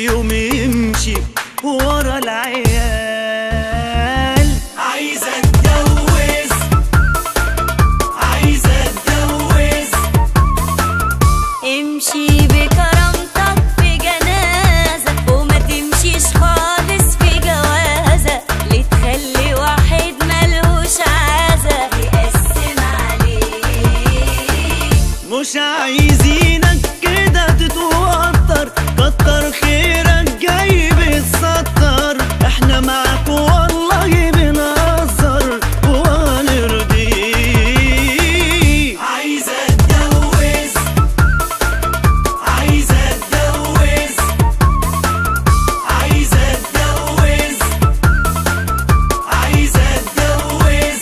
اليوم يمشي ورا العيال عايزة اتجوز عايزة اتجوز امشي بكرامتك في جنازة وما تمشيش خالص في جوازة ليه تخلي واحد ملهوش عازة يقسم عليك مش عايزينك كده تتوتر كتر خيرك جاي بتسطر احنا معاك والله بنهزر وهنرضيك عايزة اتجوز عايزة اتجوز عايزة اتجوز عايزة اتجوز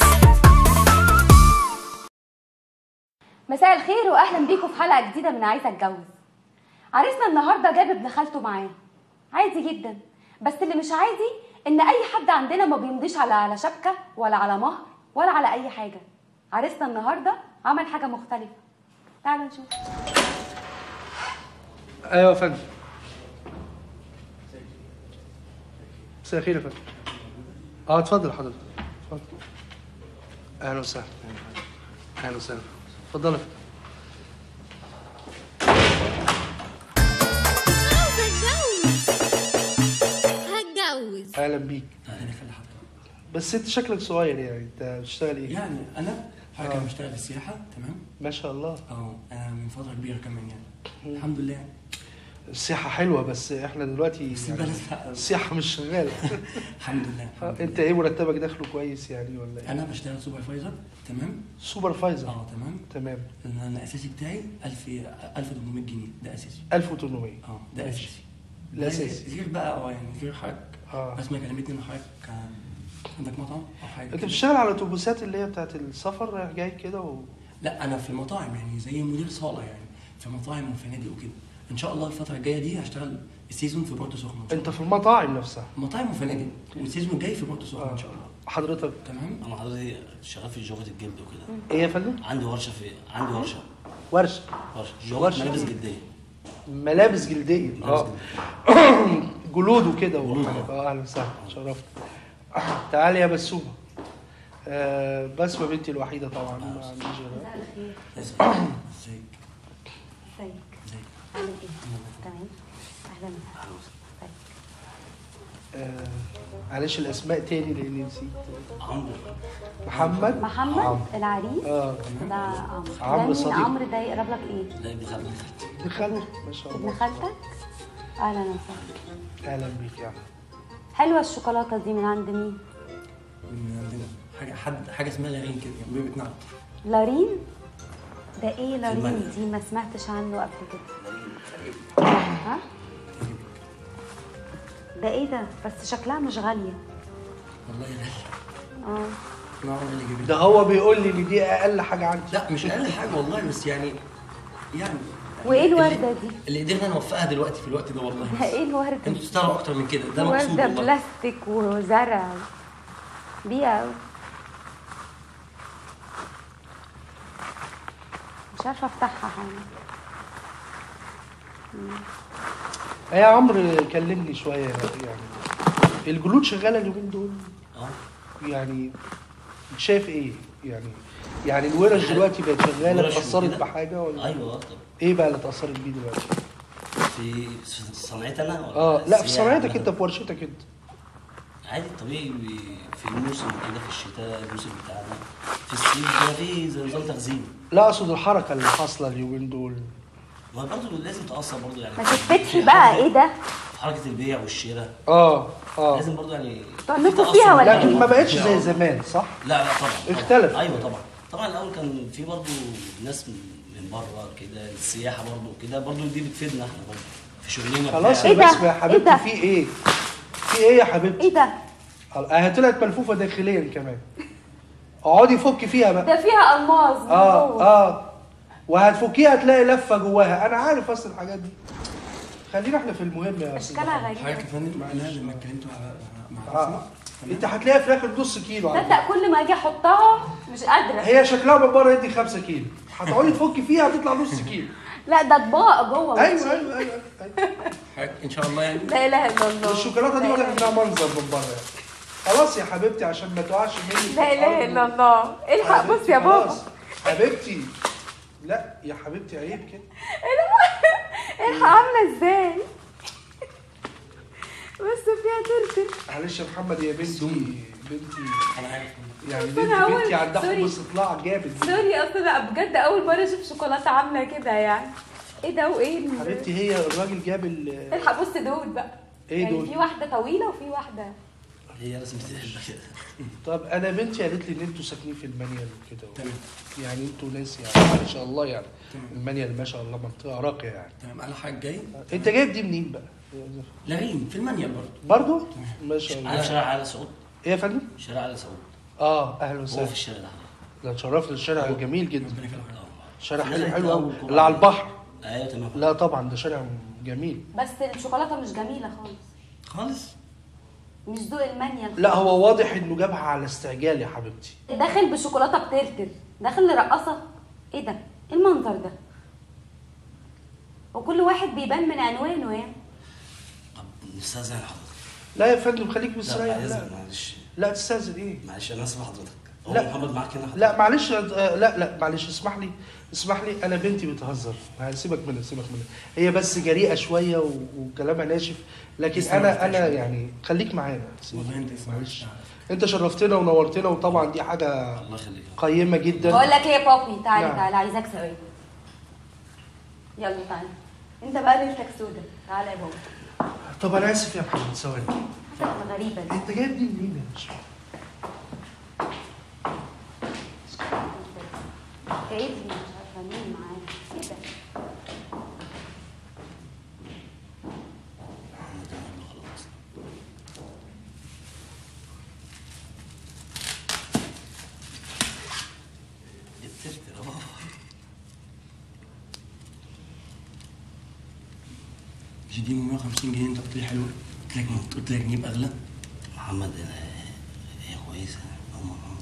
مساء الخير واهلا بيكم في حلقه جديده من عايزه اتجوز عريسنا النهارده جاب ابن خالته معاه عادي جدا بس اللي مش عادي ان اي حد عندنا ما بيمضيش على على شبكه ولا على مهر ولا على اي حاجه عريسنا النهارده عمل حاجه مختلفه تعالوا نشوف ايوه يا فندم مساء الخير يا فندم اه اتفضل حضرتك اتفضل اهلا وسهلا اهلا وسهلا اتفضل يا فندم عاوزة اتجوز هتجوز اهلا بيك انا خلي حضرتك بس انت شكلك صغير يعني انت بتشتغل ايه؟ يعني انا حضرتك انا بشتغل في السياحه تمام ما شاء الله اه انا من فتره كبيره كمان يعني الحمد لله يعني السياحة حلوة بس احنا دلوقتي بس يعني البلد لا. السياحة مش شغالة الحمد لله آه، الحمد انت لله. ايه مرتبك دخله كويس يعني ولا ايه؟ انا بشتغل سوبرفايزر تمام سوبرفايزر اه تمام تمام انا أنا الاساسي بتاعي 1000 1800 جنيه ده اساسي 1800 اه ده ماشي. اساسي الأساسي. غير بقى اه يعني غير حضرتك اه بس ما كلمتني ان حضرتك آه، عندك مطعم او حاجه انت كده. بتشتغل على الاتوبيسات اللي هي بتاعت السفر رايح جاي كده و... لا انا في المطاعم يعني زي مدير صاله يعني في مطاعم وفنادق وكده ان شاء الله الفتره الجايه دي هشتغل السيزون في بورتو سخنه إن شاء انت في المطاعم نفسها الله. مطاعم وفنادق والسيزون الجاي في بورتو سخنه ان شاء الله حضرتك تمام انا حضرتك شغال في جوفة الجلد وكده ايه يا فندم؟ عندي ورشه في عندي ورشه ورشة ورشه ورشة. جوفة ملابس جلديه ملابس جلدية ملابس اه جلديه جلود وكده جلود، وحاجات. اه. اه اهلا وسهلا شرفت تعالي يا بسومة آه بسمة بنتي الوحيدة طبعا ما عنديش غيرها ازيك ازيك ازيك ازيك عامل ايه تمام اهلا وسهلا ازيك آه معلش الاسماء تاني لاني نسيت عمرو محمد محمد عمرو. العريس اه ده عمرو عمرو ده مين صديق. عمرو ده يقرب لك ايه لا ابن خالتي ابن خالتي ابن خالو ما شاء ابن الله خالتك اهلا وسهلا اهلا بيك يا عم حلوه الشوكولاته دي من عند مين من عندنا حاجه حد حاجه اسمها لارين كده يعني بيبقى نعم لارين ده ايه لارين المانيا. دي ما سمعتش عنه قبل كده ها ده ايه ده بس شكلها مش غاليه والله غالي اه نعم اللي جبت ده هو بيقول لي ان دي اقل حاجة عندي لا مش اقل حاجه والله بس يعني يعني وايه اللي- الورده دي اللي قدرنا نوفقها دلوقتي في الوقت ده والله ده ايه الورده انتوا دي تستاهلوا اكتر من كده ده مقصود ورده والله بلاستيك وزرع بيئه أوي. مش عارفه افتحها حاجه آه يا عمرو كلمني شوية يعني الجلود شغالة اليومين دول اه يعني شايف ايه يعني يعني الورش دلوقتي بقت شغاله ورش اتاثرت وكده؟ بحاجه ولا ايوه اه طب ايه بقى اللي اتاثرت بيه دلوقتي في في صنعتي انا ولا اه لا في السياحة صناعتك عامة؟ انت في ورشتك انت عادي طبيعي بي- في الموسم كده في الشتاء الموسم بتاعنا في الصيف كده في زي نظام تخزين لا اقصد الحركه اللي حاصله اليومين دول ما برضه لازم تاثر برضه يعني ما تثبتش بقى ايه ده في حركه البيع والشراء اه اه لازم برضه يعني تعملوا في تأثر فيها ولا لكن إيه؟ ما بقتش زي زمان صح لا لا طبعا طبعاً. اختلف. ايوه طبعا طبعا الاول كان في برضه ناس من من بره كده السياحه برضه كده برضه دي بتفيدنا احنا برضه في شغلنا خلاص بتاع. يا إيه ده؟ بسمة يا حبيبتي إيه ده؟ في ايه في ايه يا حبيبتي ايه ده اه طلعت ملفوفه داخليا كمان اقعدي فكي فيها بقى ده فيها الماظ من اه جوه. اه وهتفكيها تلاقي لفه جواها انا عارف اصل الحاجات دي خلينا احنا في المهم يا استاذ اشكالها محمد. غريبه حضرتك يا فندم معناها لما اتكلمت مع مع اه انت هتلاقيها في الاخر نص كيلو على فكرة. تصدق كل ما اجي احطها مش قادره هي شكلها من بره يدي 5 كيلو هتقعدي تفكي فيها هتطلع نص كيلو لا ده اطباق جوه ايوه وتشيل. ايوه ايوه, أيوة. حضرتك ان شاء الله يعني لا اله الا الله الشوكولاته دي لا واضح إله- انها منظر من بره يعني. خلاص يا حبيبتي عشان ما تقعش مني لا اله الا الله الحق بص يا بابا خلاص. حبيبتي لا يا حبيبتي عيب كده الحق عامله ازاي بس فيها ترتر معلش يا محمد يا بنتي بنتي انا عارف يعني بس بنتي أنا أول- بنتي عندها سوري. حب استطلاع جامد سوري اصل انا بجد اول مره اشوف شوكولاته عامله كده يعني ايه ده وايه ال- حبيبتي هي الراجل جاب ال الحق بص دول بقى إيه يعني دول؟ في واحده طويله وفي واحده هي رسمة الحلبة كده طب انا بنتي قالت لي ان انتوا ساكنين في المانيال وكده تمام يعني انتوا ناس يعني ما شاء الله يعني المانيال ما شاء الله منطقه راقيه يعني تمام انا حاجه جاي انت جايب دي منين بقى؟ لغين في المانيال برضه برضو؟ ما شاء على الله شارع على سعود ايه يا فندم؟ شارع على سعود اه اهلا هو وسهلا في الشارع ده ده اتشرفنا الشارع جميل جدا ربنا يخليك شارع لا، حلو لا، حلو لا، قوي لا، اللي على البحر ايوه تمام لا طبعا ده شارع جميل بس الشوكولاته مش جميله خالص خالص مش ذوق المانيال لا هو واضح انه جابها على استعجال يا حبيبتي داخل بشوكولاته بترتر داخل لرقصه ايه ده ايه المنظر ده وكل واحد بيبان من عنوانه يعني طب نستاذن حضرتك لا يا فندم خليك لا مستريح بعد لا إذنك، معلش لا تستاذن ايه معلش انا اسف حضرتك هو لا. محمد معاك هنا لا معلش آه، لا لا معلش اسمح لي اسمح لي انا بنتي بتهزر سيبك منها سيبك منها هي بس جريئه شويه و- وكلامها ناشف لكن لسه ما انا عرفتهاش انا شوية. يعني خليك معانا والله انت معلش معلش انت شرفتنا ونورتنا وطبعا دي حاجه الله يخليك قيمه جدا بقول لك ايه يا بابي تعالى نعم. تعالى عايزاك ثواني يلا تعالى انت بقى ليلتك سودا تعالى يا بابا طب انا اسف يا محمد ثواني حاجه غريبه دي انت جايب دي منين يا باشا؟ جايب لي مش عارفه مين معانا ايه ده الترتر اهو مش دي 150 جنيه انت قلت لي حلوه قلت لك قلت لك نجيب اغلى محمد أنا- هي كويسه هم هم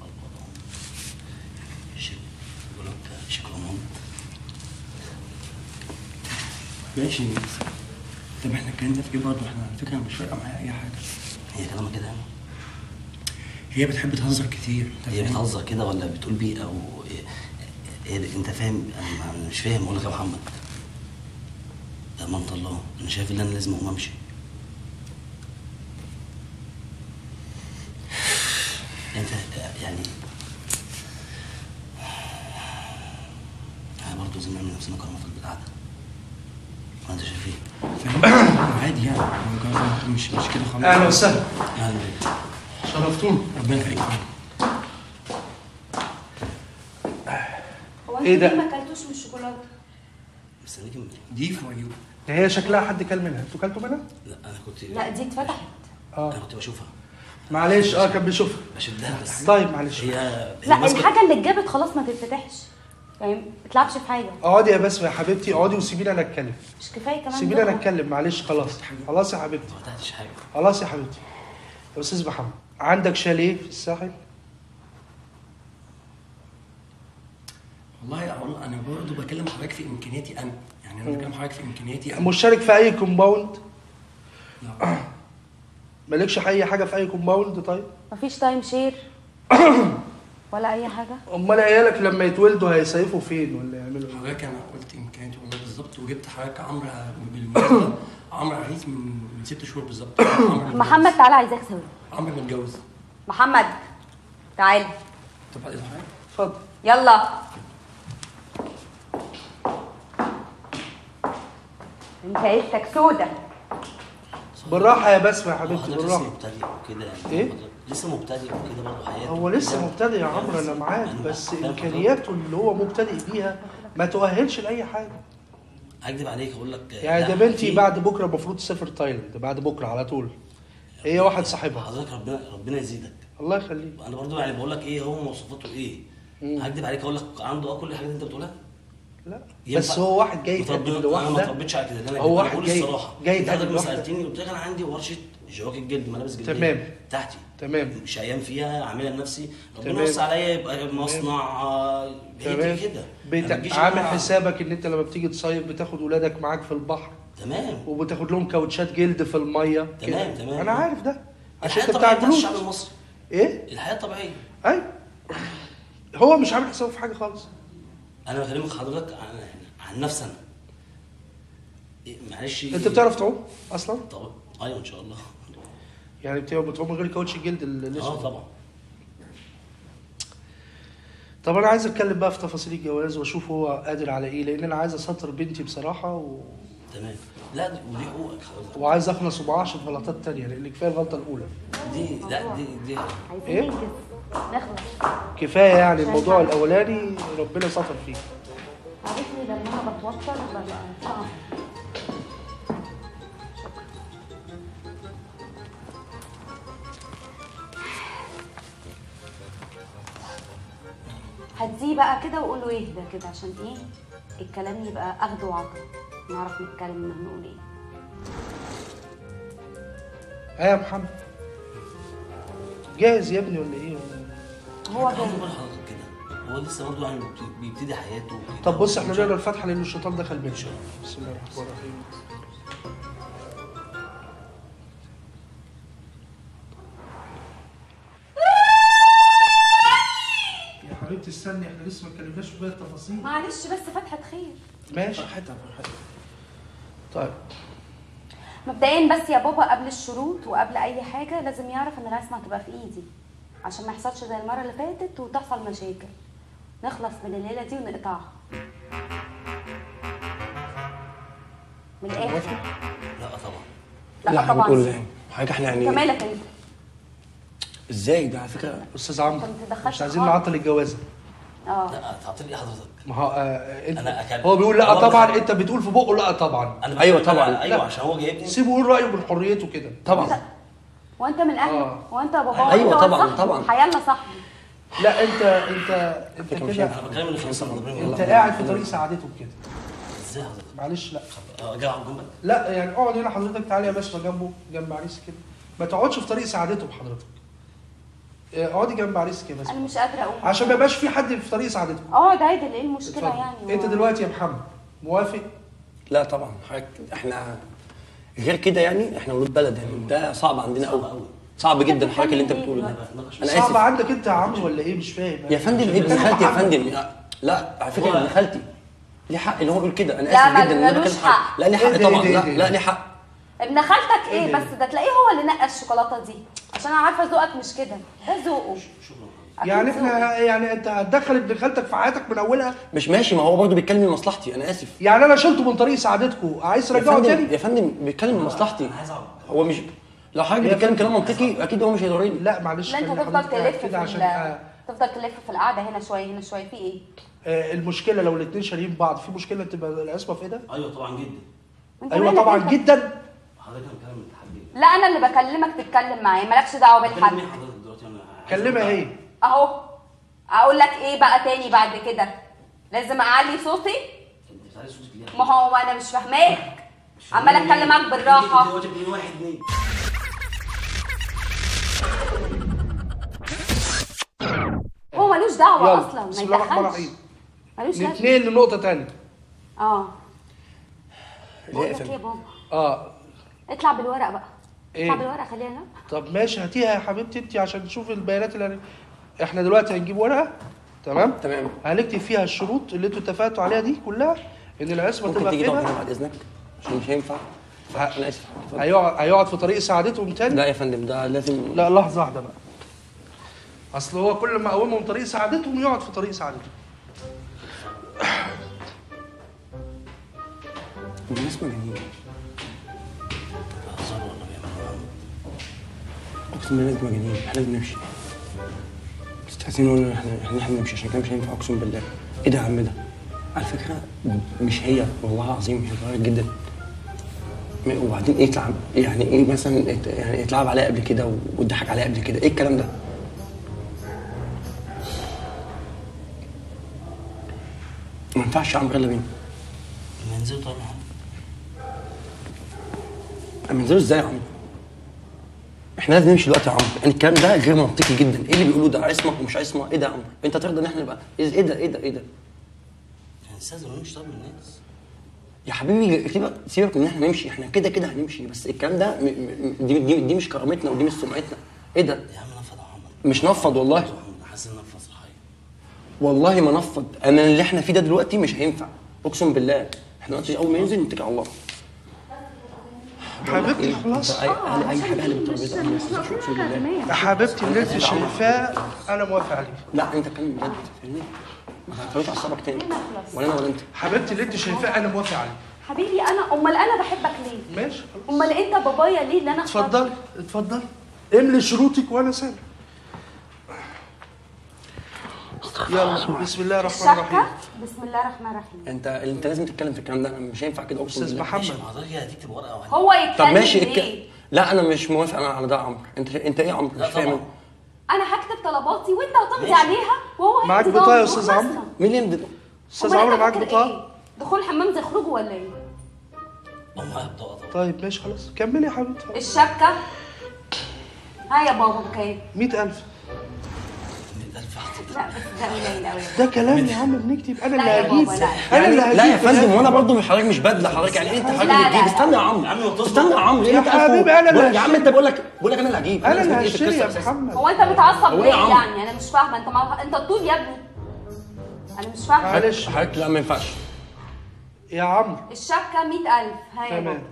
شك بقول لك شكلهم هم ماشي طب احنا اتكلمنا في ايه برضه احنا على فكره مش فارقه معايا اي حاجه هي كلامها كده هي بتحب تهزر كتير أنت هي فاهم؟ بتهزر كده ولا بتقول بيه او إيه إيه انت فاهم انا أنا مش فاهم اقول لك يا محمد ده منط الله انا شايف ان انا لازم اقوم امشي انت يعني احنا برضه لازم نعمل نفسنا كرامه في البتاع ده وانت شايف ايه؟ فاهم عادي يعني هو الجواز مش مش كده خالص اهلا وسهلا اهلا بيك شرفتونا ربنا يخليك هو انتوا إيه ده؟ ليه ما اكلتوش من الشوكولاته مستنيك من دي في وجهه هي شكلها حد كل منها انتوا كلتوا منها؟ لا انا كنت لا دي اتفتحت انا اه كنت بشوفها معلش اه كان بيشوفها بشدها بس طيب معلش هي هي لا ماسكة- الحاجه اللي اتجابت خلاص ما تتفتحش يعني ما تلعبش في حاجه اقعدي يا بسمه يا حبيبتي اقعدي وسيبيني انا اتكلم مش كفايه كمان سيبيني انا لغة. اتكلم معلش خلاص خلاص يا حبيبتي ما فتحتش حاجه خلاص يا حبيبتي يا استاذ محمد عندك شاليه في الساحل والله أقول- انا برضه بكلم حضرتك في امكانياتي انا يعني انا بكلم حضرتك في امكانياتي انا مشترك في اي كومباوند لا. مالكش اي حاجه في اي كومباوند طيب مفيش تايم شير ولا اي حاجه امال عيالك لما يتولدوا هيصيفوا فين ولا يعملوا ايه حضرتك انا قلت امكانياتي والله بالظبط وجبت حضرتك عمرو بالمناسبه عمرو عريس من من ست شهور بالظبط عمرو متجوز. محمد تعالى عايزاك ثواني عمرو متجوز محمد تعالى طب بعد إذن حضرتك اتفضل يلا انت عيشتك سودة بالراحه يا بسمه يا حبيبتي حضرتك لسه بالراحه مبتدئ وكده يعني إيه؟ حضرتك لسه مبتدئ وكده برضه حياته هو لسه كده. مبتدئ يا يعني عمرو انا لسه- معاك يعني بس فاهم حضرتك؟ امكانياته اللي هو مبتدئ بيها ما تؤهلش لاي حاجه اكذب عليك اقول لك يعني لا، ده بنتي في- بعد بكره المفروض تسافر تايلاند بعد بكره على طول هي واحد صاحبها حضرتك ربنا ربنا يزيدك الله يخليك انا برضه يعني بقول لك ايه هو مواصفاته ايه هكذب عليك اقول لك عنده اه كل الحاجات اللي انت بتقولها لا ينفع- بس هو واحد جاي متربي- يتقدم انا ما لواحده اتربيتش على كده ده انا هو أنا واحد بقول جاي- الصراحه جاي انت حضرتك يتقدم لما لواحدة. سالتني قلت لك انا عندي ورشه جواكت جلد ملابس جلديه تمام. بتاعتي تمام شقيان فيها عاملها لنفسي ربنا تمام. يوسع عليا يبقى مصنع آه، هي تمام دي كده بت... ما تجيش عامل أنا- حسابك ان انت لما بتيجي تصيف بتاخد ولادك معاك في البحر تمام وبتاخد لهم كاوتشات جلد في الميه تمام، كده. تمام. انا عارف ده عشان الحياه انت بتاع الطبيعيه بتاعت الشعب الجلود المصري ايه الحياه الطبيعيه اي هو مش عامل حسابه في حاجه خالص انا بكلمك حضرتك عن عن نفسي انا إيه، معلش انت بتعرف تعوم اصلا طبعا ايوه ان شاء الله يعني بتبقى بتعوم من غير كاوتش الجلد ال- اه الاسود طبعا طب انا عايز اتكلم بقى في تفاصيل الجواز واشوف هو قادر على ايه لان انا عايز اسطر بنتي بصراحه و... تمام لا دي- ودي حقوقك حضرتك وعايز اخلص وما اقعش في غلطات تانية لان كفايه الغلطه الاولى دي لا دي دي عايزين إيه؟ ننجز نخلص كفايه يعني الموضوع الاولاني ربنا ستر فيه عارفني لما انا بتوتر ببقى صعب هديه بقى كده وقول له اهدى كده عشان ايه الكلام يبقى اخد وعطا نعرف نتكلم هنقول ايه اه يا محمد جاهز يا ابني ولا ايه ولا هو هو جاي بقول لحضرتك كده هو لسه برضه يعني بيبت- بيبتدي حياته وكده. طب بص احنا نقرا الفاتحه لان الشيطان دخل بينا بسم الله الرحمن الرحيم يا حبيبتي استني احنا لسه ما اتكلمناش في باقي التفاصيل معلش بس فتحة خير ماشي طيب مبدئيا بس يا بابا قبل الشروط وقبل اي حاجه لازم يعرف ان الرسمه هتبقى في ايدي عشان ما يحصلش زي المره اللي فاتت وتحصل مشاكل نخلص من الليله دي ونقطعها من الاخر لا طبعا لا حضرتك طبعا بتقول ايه؟ حضرتك احنا انت يعني مالك انت ازاي ده على فكره استاذ عمرو انت ما تتدخلش مش عايزين خالص. نعطل الجوازه اه لا تعطيل ايه حضرتك ما هو آه انت أنا أكلم. هو بيقول لا هو طبعا بس- انت بتقول في بقه لا طبعا انا أيوة بتكلم طبعاً. على- ايوه لا. عشان هو جايبني سيبه يقول رايه من حريته كده طبعا وانت من اهلك آه. وانت يا بابا أيوة وانت طبعاً، صاحبي. طبعا. حيالنا صاحبي لا انت انت انت فكرة مش كده هينفع. انا بتكلم ان خمسه مضربين انت قاعد في طريق سعادتهم كده ازاي حضرتك معلش لا آه، جاي اقعد جنبك لا يعني اقعد هنا حضرتك تعالى يا باشا جنبه جنب عريس كده ما تقعدش في طريق سعادتهم حضرتك اه، اقعدي جنب عريس كده بس انا مش قادره اقوم عشان ما يبقاش في حد في طريق سعادتهم اقعد عادل ايه المشكله اتفضل. يعني انت هو- دلوقتي يا محمد موافق لا طبعا حضرتك احنا غير كده يعني احنا ولاد بلد يعني ده صعب عندنا قوي قوي. صعب جدا انت حضرتك اللي انت بتعمل بتقوله ايه ده ناقش انا صعب اسف عندك انت يا عمرو ولا ايه مش فاهم يا فندم ابن بتكلم خالتي يا محمد. فندم لا, لا على فكره هو- ابن خالتي ليه حق اللي هو بيقول كده انا لا، اسف ما- جدا ان انا ملوش بتكلم حق حق. لا ليه ايه حق ده، طبعا ايه ده، لا ايه لا ده؟ ليه حق ابن خالتك ايه ايه ده؟ بس ده تلاقيه هو اللي نقى الشوكولاته دي عشان انا عارفه ذوقك مش كده ده ذوقه أكيد يعني ذوقه. احنا يعني انت هتدخل ابن خالتك في حياتك من اولها مش ماشي ما هو برضه بيتكلم من مصلحتي انا اسف يعني انا شلته من طريق سعادتكم عايز يا ترجعه فندم تاني يا فندم بيتكلم من مصلحتي عايز اقعد هو مش لو حضرتك يا بتتكلم فندم. كلام منطقي اكيد هو مش هيضرني لا معلش لا انت خلي تفضل حضرتك قاعد تلف في كده عشان ال- آه، تفضل تلف في القعده هنا شويه هنا شويه في ايه؟ آه، المشكله لو الاثنين شاريين بعض في مشكله تبقى العصمه في ايه ده ايوه طبعا جدا انت ايوه مالك طبعا انت؟ جدا حضرتك انا بتكلم من التحدي لا انا اللي بكلمك تتكلم معايا مالكش دعوه بتكلم بالحد مين حضرتك دلوقتي انا عايز كلمها أرجع. هي اهو اقول لك ايه بقى تاني بعد كده لازم اعلي صوتي انت بتعلي صوتك ليه ما هو انا مش فاهماك عمال اتكلم معاك بالراحه دلوقتي اتنين واحد اتنين هو ملوش دعوه يلا اصلا ما بسم الله الرحمن يدخلش الرحيم ملوش لازمه الاثنين لنقطه تانية اه ليه بقول يا لك ايه يا فندم بابا اه اطلع بالورق بقى إيه؟ اطلع بالورق خليها لا طب ماشي هاتيها يا حبيبتي انت عشان تشوفي البيانات اللي هن- احنا دلوقتي هنجيب ورقه تمام تمام هنكتب فيها الشروط اللي انتوا اتفقتوا عليها دي كلها ان العصمه ممكن تبقى تيجي في تقعد هنا ايدها بعد اذنك عشان مش هينفع ه- انا اسف اتفضل. هيقعد هيقعد في طريق سعادتهم تاني لا يا فندم ده لازم لا لحظه واحده بقى اصل هو كل ما اقومهم طريق سعادتهم يقعد في طريق سعادتهم الناس مجانين هزار ولا بيعملوا اقسم بالله انتوا مجانين احنا لازم نمشي مستحسين ولا احنا احنا احنا نمشي عشان كده مش هينفع اقسم بالله ايه ده يا عم ده على فكره مش هي والله العظيم هي اتغيرت جدا م- وبعدين ايه يتلعب يعني ايه مثلا ات- يعني اتلعب عليها قبل كده واتضحك عليها قبل كده ايه الكلام ده ما ينفعش يا عم يلا بينا ما ينزلوا طبعا منزلوا ازاي يا عم احنا لازم نمشي دلوقتي يا عمرو يعني الكلام ده غير منطقي جدا ايه اللي بيقولوه ده عصمه ومش عصمه ايه ده يا عمرو انت ترضى ان احنا نبقى ايه إيه ده ايه ده ايه ده هنستاذن ونمشي طب من الناس يا حبيبي سيبك سيبك ان احنا نمشي احنا كده كده هنمشي بس الكلام ده م... م... دي, دي, دي مش كرامتنا ودي مش سمعتنا ايه ده يا عم نفض يا محمد مش نفض والله يا محمد حاسس ان نفض صحيح والله ما نفض انا اللي احنا فيه ده دلوقتي مش هينفع اقسم بالله احنا دلوقتي اول ما ينزل نتكل على الله حبيبتي خلاص اي اي اي حاجه اللي بالترابيزه انا ما استناش اقسم بالله يا حبيبتي اللي انت شايفاه انا موافق عليه لا انت اتكلم بجد فاهمني ما هتخليش اعصابك تاني ولا انا ولا انت حبيبتي اللي انت شايفاه انا موافق عليه حبيبي انا امال انا بحبك ليه ماشي خلاص امال انت بابايا ليه اللي انا اخترته؟ اتفضلي اتفضلي املي شروطك وانا سامع يلا بسم الله الرحمن الرحيم الشبكه بسم الله الرحمن الرحيم انت انت لازم تتكلم في الكلام ده انا مش هينفع كده اقسم استاذ بالله ماشي محمد ما حضرتك هي هتكتب ورقه وهن- هو يتكلم طب ماشي ليه؟ الك... لا انا مش موافق انا على ده يا عمرو انت انت ايه يا عمرو لا مش فاهم طبعا انا هكتب طلباتي وانت هتمضي ماشي. عليها وهو معاك هيمضي بطاقة يا ضامن أستاذ وخلصنا. عمرو؟ مين اللي يمضي استاذ أمال عمرو أنت معاك فاكر بطاقه إيه؟ دخول الحمام زي خروجه ولا ايه اه معايا بطاقه طبعا طيب ماشي خلاص كملي يا حبيبتي الشبكه ها يا بابا بكام 100000 100000 حضرتك لا بس ده قليل قوي ده كلام يا عم بنكتب انا لا اللي يا هجيب بابا، لا. انا اللي هجيب لا يا في فندم الآخر. وانا برضو مش حضرتك مش بدله حضرتك يعني انت حضرتك لا، اللي لا، تجيب لا. استنى يا عمرو يا عم وتصبر. استنى يا عمرو ايه يا اللي أنت حبيبي، قافله؟ أنا اللي بقول- يا عم هشتري. انت بقول لك بقول لك انا اللي هجيب انا اللي إيه هشتري القصة يا أساساً؟ محمد هو انت متعصب هو ليه يا عم. يعني انا مش فاهمه انت مع... انت طول يا ابني انا مش فاهمه معلش حضرتك لا ما ينفعش يا عمرو الشبكه 100000 ها يا تمام بابا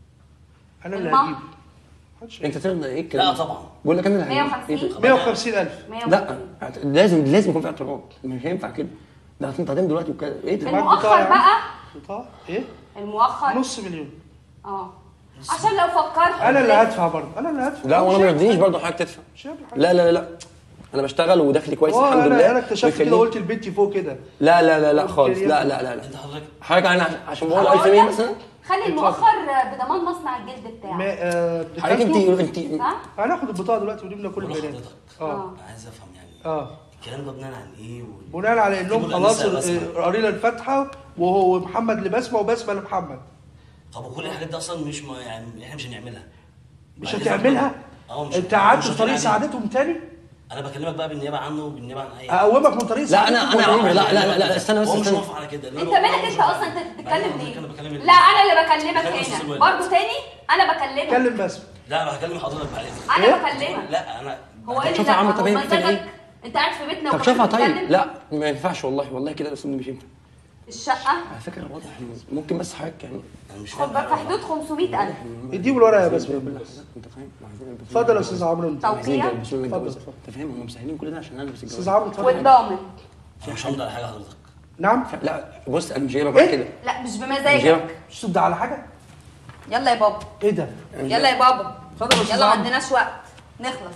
انا اللي المهر. هجيب محدش انت ترضى ايه الكلام لا ده؟ طبعا بقول لك انا اللي هجيب 150. إيه ده؟ 150000 لا لازم لازم يكون في اعتراض مش هينفع كده ده انت هتعمل دلوقتي وكده ايه ده؟ معاك المؤخر بطاقة يا عم؟ بقى بطاقه ايه المؤخر نص مليون اه عشان لو فكرت انا اللي هدفع برضه انا اللي هدفع لا وانا ما مش يرضينيش هينفع. برضه حضرتك تدفع مش هيعمل حاجة. لا لا لا لا انا بشتغل ودخلي كويس اه الحمد انا لله انا اكتشفت كده ويخليني- قلت لبنتي فوق كده لا لا لا لا خالص لا لا لا لا انت حضرتك حضرتك انا عشان- عشان بقول هقول 1000 جنيه لك، مثلا خلي المؤخر بضمان مصنع الجلد ما بتاعك آه حضرتك انت بتاخده؟ انت صح؟ هناخد البطاقه دلوقتي ونملى كل بقول البيانات لحضرتك اه انا عايز افهم يعني اه الكلام ده بناء عن ايه وال- بناء على انهم اكتبوا خلاص الأنسة يا بسمة. آه، قرينا الفاتحه وهو محمد لبسمه وبسمه لمحمد طب وكل الحاجات دي اصلا مش ما يعني احنا مش هنعملها مش بعد هتعملها إذنك بقى. اه مش انت مش قعدت في هتعمل طريق عليه. سعادتهم تاني انا بكلمك بقى بالنيابه عنه وبالنيابه عن اي اقومك من طريق لا انا سعادتهم انا يا ولا عمرو إيه؟ لا لا لا لا استنى بس هو مش استنى موافق على كده لا، انت لا، مالك هو مش انت موافق. اصلا انت بعدين بتتكلم حضرتك انا ليه بكلم لا انا اللي بكلمك بكلم أستاذ هنا وائل. برضه تاني انا بكلمك اتكلم بس لا انا هكلم حضرتك بعدين انا إيه؟ بكلمك لا انا هو ايه شوف اللي يا عم، لا طب هي هو بتعمل مزاجك ايه؟ انت قاعد في بيتنا طب وكمان شوفها طيب بتتكلم؟ لا ما ينفعش والله والله كده الاسلوب ده مش ينفع الشقه على فكره واضح إن ممكن بس حضرتك يعني انا مش خد فاهم بالك في حدود 500000 اديهم الورقه يا بسم بسمه الله انت فاهم عايزين يلبسوا- اتفضل يا استاذ عمرو انت عايزين توقيع يلبسوا لنا اتفضل، الجواز اتفضل. انت فاهم هم مسهلين كل ده عشان البس الجواز استاذ عمرو اتفضل والضامن انا مش همضي على حاجه حضرتك نعم لا بص انا مش جايبها بعد إيه؟ كده لا مش مش بمزاجك جايبها مش تبدا على حاجه يلا يا بابا ايه ده يلا يا بابا اتفضل يا استاذ يلا ما عمرو عندناش وقت نخلص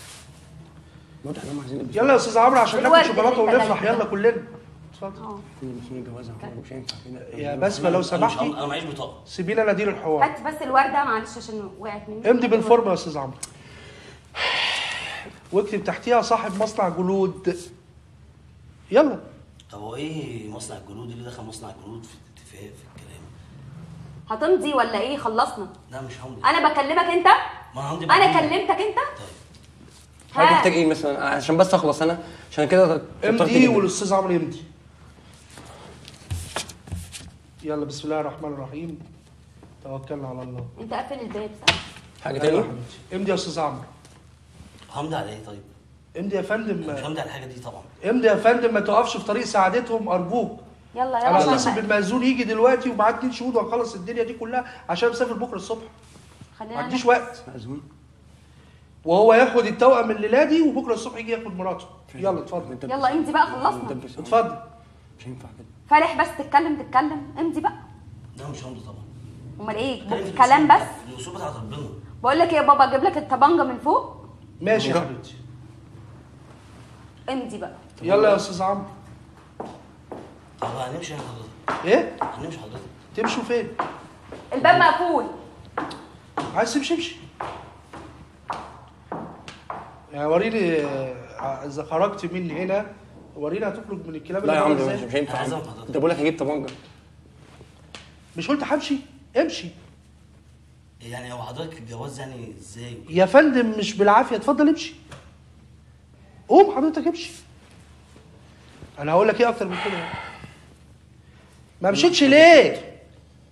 واضح ان هم عايزين يلبسوا يلا يا استاذ عمرو عشان ناكل الورد شوكولاته اللي انت ونفرح جايبه. يلا كلنا اتفضل يلبسوا الجواز يا عمرو، مش هينفع كده يا بسمه لو انا مش سمحتي هم- انا معيش بطاقه سيبينا ندير الحوار هات بس الورده معلش عشان وقعت مني امضي بالفورم يا استاذ عمرو واكتب تحتيها صاحب مصنع جلود يلا طب هو ايه مصنع الجلود اللي دخل مصنع الجلود في الاتفاق في الكلام هتمضي ولا ايه خلصنا لا مش همضي انا بكلمك انت ما انا همضي انا بعدين. كلمتك انت طيب حضرتك ها. محتاج ايه مثلا عشان بس اخلص انا عشان كده فكرت امضي جدا. والاستاذ عمرو يمضي يلا بسم الله الرحمن الرحيم توكلنا على الله انت قافل الباب صح حاجه ايوه يا تاني حبيبتي امضي يا استاذ عمرو همضي على ايه طيب امضي يا انا مش فندم همضي على الحاجه دي طبعا امضي يا فندم ما تقفش في طريق سعادتهم ارجوك يلا انا يلا هتصل عشان بالمأذون يجي دلوقتي ومعاه اتنين شهود وهنخلص الدنيا دي كلها عشان مسافر بكره الصبح ما خلينا عنديش نخ- وقت مأذون وهو ياخد التوأم الليله دي وبكره الصبح يجي ياخد مراته يلا اتفضل انت يلا امضي بقى خلصنا اتفضل مش هينفع كده فالح بس تتكلم تتكلم امضي بقى ده مش همضي طبعا امال ايه بتكلم في كلام الأصول- بس الاصول بتاعت ربنا بقول لك ايه يا بابا اجيب لك الطبنجه من فوق ماشي يا حبيبتي امضي بقى يلا يا استاذ عمرو طب هنمشي احنا حضرتك ايه هنمشي حضرتك تمشوا فين الباب مقفول عايز تمشي امشي يعني وريني آه، اذا خرجت من هنا وريني هتخرج من الكلاب لا يا اللي عم بره مش ازاي مش هينفع عايز عم. أفهم حضرتك. انت بقول لك هجيب طبنجه مش قلت همشي امشي يعني هو حضرتك الجواز يعني ازاي يا فندم مش بالعافيه اتفضل امشي قوم حضرتك امشي انا هقول لك ايه اكتر من كده ما مشيتش ليه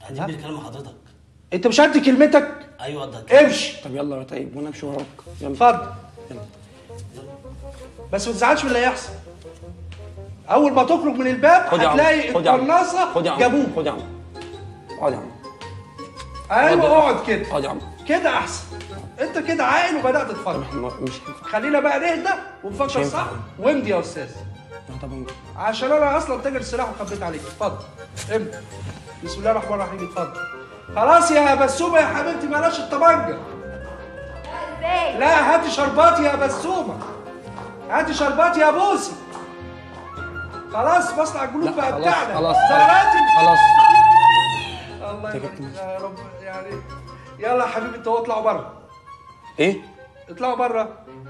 قاعدين بنتكلم مع حضرتك انت مش قد كلمتك ايوه ده امشي طب يلا يا طيب وانا امشي وراك يلا اتفضل يلا بس ما تزعلش من اللي هيحصل اول ما تخرج من الباب خد يا عم هتلاقي خد يا عم القناصه خد يا عم جابوك خد يا عم اقعد يا عم ايوه خد. اقعد كده اقعد يا عم كده احسن انت كده عاقل وبدات طب تتفرج احنا ما- مش هينفع خلينا بقى نهدى ونفكر مش هينفع. صح وامضي يا استاذ لا طب عشان انا اصلا تاجر سلاح وخبيت عليك اتفضل امضي بسم الله الرحمن الرحيم اتفضل خلاص يا بسومه يا حبيبتي بلاش الطبنجه ازاي لا هاتي شربات يا بسومه هاتي شربات يا بوسي خلاص مصنع الجلود لا، بقى خلاص، بتاعنا خلاص. زرعتي خلاص الله أنت يبارك جبت يا رب يعني يلا يا حبيبي انتوا اطلعوا بره ايه اطلعوا بره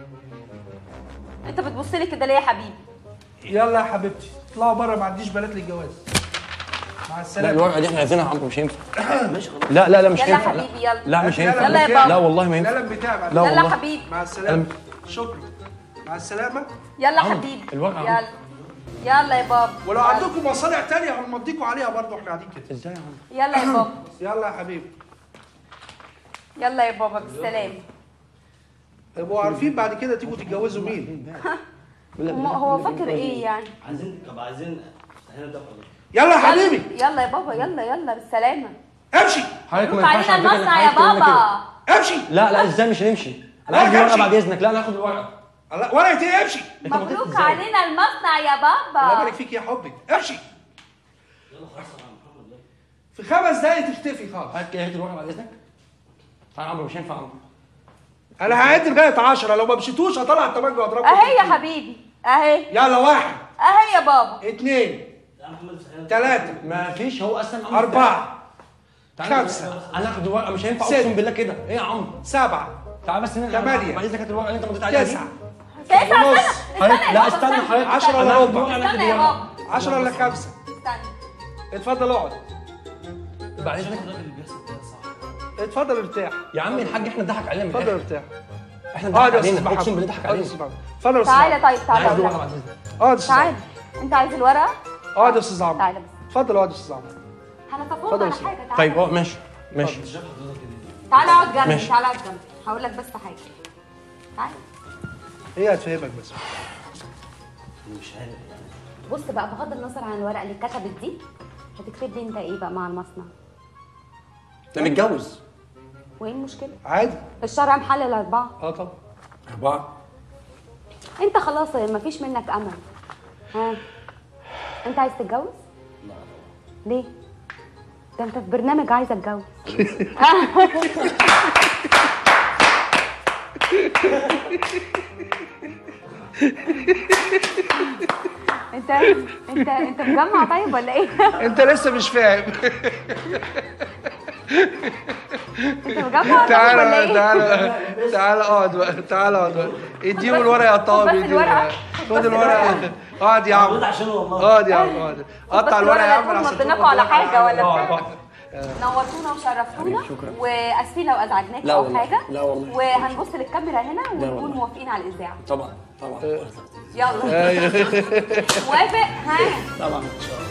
انت بتبص لي كده ليه يا حبيبي يلا يا حبيبتي اطلعوا بره ما عنديش بنات للجواز مع لا السلامه الورقه دي احنا عايزينها يا عمرو مش هينفع ماشي خلاص لا لا لا مش يلا يا هينفع لا. حبيبي يلا لا مش يلا هينفع يلا يا لا بابا. والله ما ينفع القلم بتاعي بعد لا يلا يا والله. حبيبي مع السلامه شكرا مع السلامه يلا يا عمرو، حبيبي الورقة يلا يلا يا بابا ولو يلا. عندكم مصانع تانية هنمضيكوا عليها برضه احنا قاعدين كده ازاي يا عمرو يلا يا بابا يلا يا حبيبي يلا يا بابا بالسلامه ابقوا عارفين بعد كده تيجوا تتجوزوا مين هو هو فاكر ايه يعني عايزين طب عايزين هنا ده خلاص يلا يا يلا حبيبي يلا يا بابا يلا يلا بالسلامه امشي حضرتك ما مبروك ينفعش علينا على فكرة المصنع يا إنك عايز تعمل بابا كده. امشي لا لا ازاي مش هنمشي انا لا، عايز الورقه امشي. بعد اذنك لا انا هاخد الورقه الله ورقة ايه امشي أنت مضيت مبروك إزاي؟ علينا المصنع يا الله بابا يبارك فيك يا حبي امشي في خمس دقايق تختفي خالص حضرتك هات الورقه بعد اذنك تعالى يا عمرو مش هينفع يا عمرو انا هعد لغايه 10 لو ما مشيتوش هطلع الطبنجه واضربكم اهي يا حبيبي اهي يلا واحد اهي يا بابا اثنين لا محمد في هنا ثلاثة ما فيش هو اصلا عمرو أربعة تعالى خمسة. انا هاخد الورقه مش هينفع ستة. اقسم بالله كده ايه يا عمرو سبعة تعالى بس هنا ثمانية. بعد اذنك هات الورقه اللي انت مضيت عليها دي تسعة تسعة ونص. استنى حضرتك استنى يا لا بابا استنى حضرتك عشرة أنا إلا هاخد ربع. الورقة، أنا هاخد استنى يا الورقة. بابا عشرة ولا خمسة استنى اتفضل اقعد بعد اذنك الراجل اللي بيحصل كده صح اتفضل ارتاح يا عم الحاج احنا ضحك علينا من اتفضل الآخر. ارتاح احنا اقعد ضحك يا استاذ علينا محمد اقسم بالله ضحك اقعد يا علينا استاذ محمد اتفضل يا استاذ تعالى عمرو. طيب انا تعالى عايز أقول الورقه لك. بعد اذنك اقعد يا استاذ تعالى عمرو انت عايز الورقه اقعد يا استاذ عمرو تعالى بس اتفضل اقعد يا استاذ عمرو هنفهمك اتفضل يا على أستاذ. حاجه تعالى طيب اه ماشي ماشي تعالى اقعد جنبي ماشي. تعالى اقعد جنبي هقول لك بس حاجه تعالى هي هتفهمك بس مش عارف بص بقى بغض النظر عن الورقه اللي اتكتبت دي هتكتب لي انت ايه بقى مع المصنع ده متجوز وايه المشكله عادي الشرع محلل اربعه اه طبعا اربعه انت خلاص مفيش منك امل ها انت عايز تتجوز ليه ده انت في برنامج عايز اتجوز انت انت انت مجمع طيب ولا ايه انت لسه مش فاهم انت مجمع طيب ولا تعالى ايه تعالى تعالى اقعد بقى تعالى اقعد بقى اديهم الورقه يا خد طابي بس الورقة. خد الورقه اقعد يا عم موجود عشان والله اقعد يا عم اقعد قطع الورقه يا عم عشان عشان مضيناكوا على حاجه ولا اه بتاع اه نورتونا وشرفتونا شكرا. واسفين لو ازعجناك لا او والله. حاجه لا والله. وهنبص للكاميرا هنا ونكون والله. موافقين على الاذاعه طبعا طبعا يلا موافق ها طبعا ان شاء الله